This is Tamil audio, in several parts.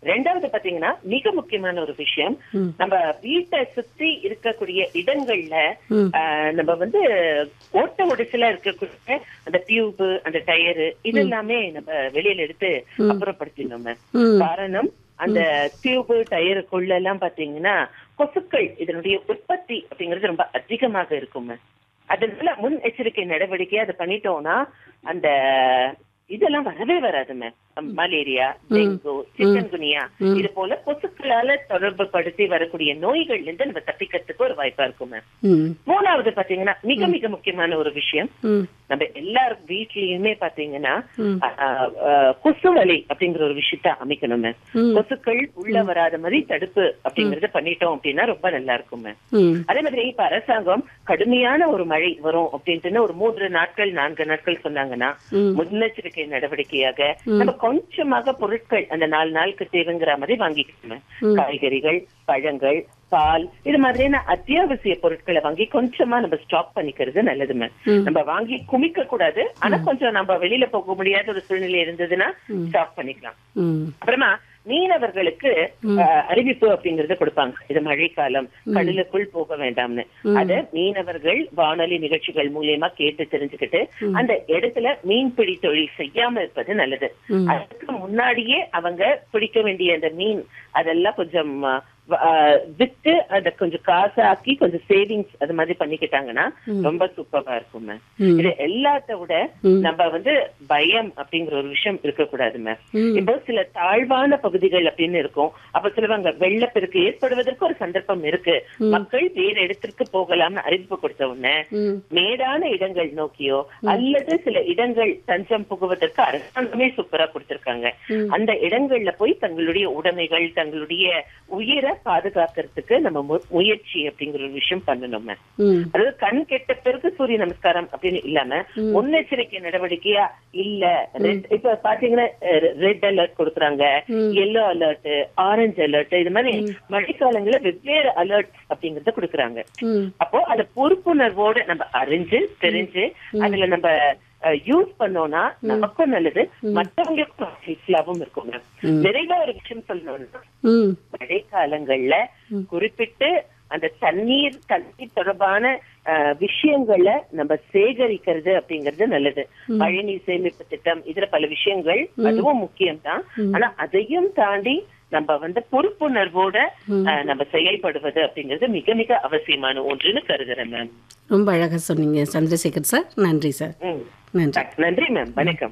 ரெண்டாவது பாத்தீங்கன்னா மிக முக்கியமான ஒரு விஷயம் ம். நம்ம வீட்டை சுத்தி இருக்கக்கூடிய இடங்கள்ல ம். ஆஹ், நம்ம வந்து ஓட்ட ஒடிசலா இருக்கக்கூடிய அந்த டியூப் அந்த டயரு இது எல்லாமே நம்ம வெளியில எடுத்து அப்புறப்படுத்தினோம் ம் காரணம் அந்த டியூப் டயருக்குள்ள எல்லாம் பாத்தீங்கன்னா கொசுக்கள் இதனுடைய உற்பத்தி அப்படிங்கிறது ரொம்ப அதிகமாக இருக்கும் அதனால முன் எச்சரிக்கை நடவடிக்கை அதை பண்ணிட்டோம்னா அந்த இதெல்லாம் வரவே வராது ma'am malaria dengue chikungunya இது போல கொசுக்களால தொடர்பு படுத்தி வரக்கூடிய நோய்கள்ல இருந்து நம்ம தப்பிக்கிறதுக்கு ஒரு வாய்ப்பா இருக்கும் மேம் ம் மூணாவது பாத்தீங்கன்னா மிக மிக முக்கியமான ஒரு விஷயம் ம் நம்ம எல்லார் வீட்லயுமே பாத்தீங்கன்னா ம். ஆஹ், ஆஹ், கொசு வலை அப்படிங்கிற ஒரு விஷயத்த அமைக்கணும் மேம் ம். கொசுக்கள் உள்ள வராத மாதிரி தடுப்பு அப்படிங்கறத பண்ணிட்டோம் அப்படின்னா ரொம்ப நல்லா இருக்கும் மேம் ம் அதே மாதிரி இப்ப அரசாங்கம் கடுமையான ஒரு மழை வரும் அப்படின்ட்டு ஒரு மூன்று நாட்கள் நான்கு நாட்கள் சொன்னாங்கன்னா ம். முன்னெச்சரிக்கை நடவடிக்கையாக நம்ம கொஞ்சமாக பொருட்கள் அந்த நாலு நாளுக்கு தேவைங்கிற மாதிரி வாங்கிக்கணும் காய்கறிகள் பழங்கள் பால் இது மாதிரியான அத்தியாவசிய பொருட்களை வாங்கி கொஞ்சமா நம்ம ஸ்டாக் பண்ணிக்கிறது நல்லது மேம் நம்ம வாங்கி குமிக்க கூடாது ஆனா கொஞ்சம் நம்ம வெளியில போக முடியாத ஒரு சூழ்நிலை இருந்ததுன்னா ஸ்டாக் பண்ணிக்கலாம் ம் அப்புறமா மீனவர்களுக்கு அஹ், அறிவிப்பு அப்படிங்கறத கொடுப்பாங்க இது மழைக்காலம் கடலுக்குள் போக வேண்டாம்னு அத மீனவர்கள் வானொலி நிகழ்ச்சிகள் மூலியமா கேட்டு தெரிஞ்சுக்கிட்டு அந்த இடத்துல மீன்பிடி தொழில் செய்யாம இருப்பது நல்லது அதுக்கு முன்னாடியே அவங்க பிடிக்க வேண்டிய அந்த மீன் அதெல்லாம் கொஞ்சம் அஹ், வ- அஹ், வித்து அத கொஞ்சம் காசாக்கி கொஞ்சம் சேவிங்ஸ் அது மாதிரி பண்ணிக்கிட்டாங்கன்னா ரொம்ப சூப்பரா இருக்கும் மேம் ம். இது எல்லாத்த விட நம்ம வந்து பயம் அப்படிங்கிற ஒரு விஷயம் இருக்கக்கூடாது மேம் ம். இப்போ சில தாழ்வான பகுதிகள் அப்படின்னு இருக்கும் அப்ப சிலவங்க வெள்ளப்பெருக்கு ஏற்படுவதற்கு ஒரு சந்தர்ப்பம் இருக்கு மக்கள் வேற இடத்திற்கு போகலாம்னு அறிவிப்பு கொடுத்த உடனே ம் மேடான இடங்கள் நோக்கியோ அல்லது சில இடங்கள் தஞ்சம் புகுவதற்கு அரசாங்கமே சூப்பரா கொடுத்திருக்காங்க அந்த இடங்கள்ல போய் தங்களுடைய உடைமைகள் தங்களுடைய உயிரை பாதுகாக்கிறதுக்கு நம்ம மு- முயற்சி அப்படிங்கிற ஒரு விஷயம் பண்ணணும் ma'am. ம் அதாவது கண் கெட்ட பிறகு சூரிய நமஸ்காரம் அப்படின்னு இல்லாம முன்னெச்சரிக்கை நடவடிக்கையா இல்ல red இப்ப பாத்தீங்கன்னா ரெட் அலர்ட் கொடுக்குறாங்க எல்லோ அலர்ட் ஆரஞ்சு அலர்ட் இது மாதிரி மழைக்காலங்கள்ல வெவ்வேறு அலர்ட் அப்படிங்கறத கொடுக்குறாங்க ம் அப்போ அத பொறுப்புணர்வோட நம்ம அறிஞ்சு தெரிஞ்சு அதுல நம்ம யூஸ் பண்ணோம்னா நமக்கும் நல்லது மற்றவங்களுக்கும் யூஸ்ஃபுல்லாவும் இருக்கும் ma'am. நிறைவா ஒரு விஷயம் சொல்லணும்னா ம் மழைக்காலங்கள்ல குறிப்பிட்டு அந்த தண்ணீர் தண்ணீர் தொடர்பான அஹ், விஷயங்களை நம்ம சேகரிக்கிறது அப்படிங்கிறது நல்லது மழைநீர் சேமிப்பு திட்டம் இதுல பல விஷயங்கள் அதுவும் முக்கியம்தான் ஆனா அதையும் தாண்டி நம்ம வந்து பொறுப்புணர்வோட அஹ், நம்ம செயல்படுவது அப்படிங்கிறது மிக மிக அவசியமான ஒன்றுன்னு கருதுறேன் மேம் ரொம்ப அழகாக சொன்னீங்க சந்திரசேகர் சார் நன்றி சார் ம். நன்றி நன்றி மேம் வணக்கம்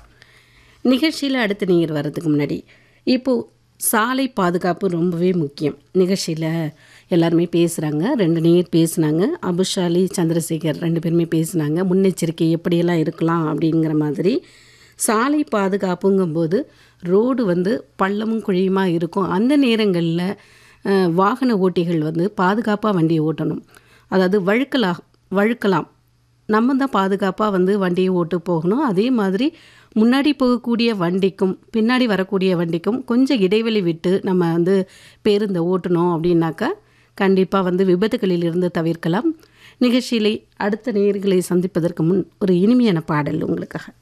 நிகழ்ச்சியில் அடுத்து நீங்கள் வர்றதுக்கு முன்னாடி இப்போது சாலை பாதுகாப்பு ரொம்பவே முக்கியம் நிகழ்ச்சியில் எல்லாருமே பேசுகிறாங்க ரெண்டு நேர் பேசுனாங்க அபுஷாலி சந்திரசேகர் ரெண்டு பேருமே பேசுனாங்க முன்னெச்சரிக்கை எப்படியெல்லாம் இருக்கலாம் அப்படிங்கிற மாதிரி சாலை பாதுகாப்புங்கும்போது ரோடு வந்து பள்ளமும் குழியுமா இருக்கும் அந்த நேரங்களில் அஹ், வாகன ஓட்டிகள் வந்து பாதுகாப்பாக வண்டியை ஓட்டணும் அதாவது வழுக்கலா வழுக்கலாம் நம்ம தான் பாதுகாப்பாக வந்து வண்டியை ஓட்டு போகணும் அதே மாதிரி முன்னாடி போகக்கூடிய வண்டிக்கும் பின்னாடி வரக்கூடிய வண்டிக்கும் கொஞ்சம் இடைவெளி விட்டு நம்ம வந்து பேருந்தை ஓட்டணும் அப்படின்னாக்கா கண்டிப்பாக வந்து விபத்துகளில் இருந்து தவிர்க்கலாம் நிகழ்ச்சியிலே அடுத்த நேர்களை சந்திப்பதற்கு முன் ஒரு இனிமையான பாடல் உங்களுக்காக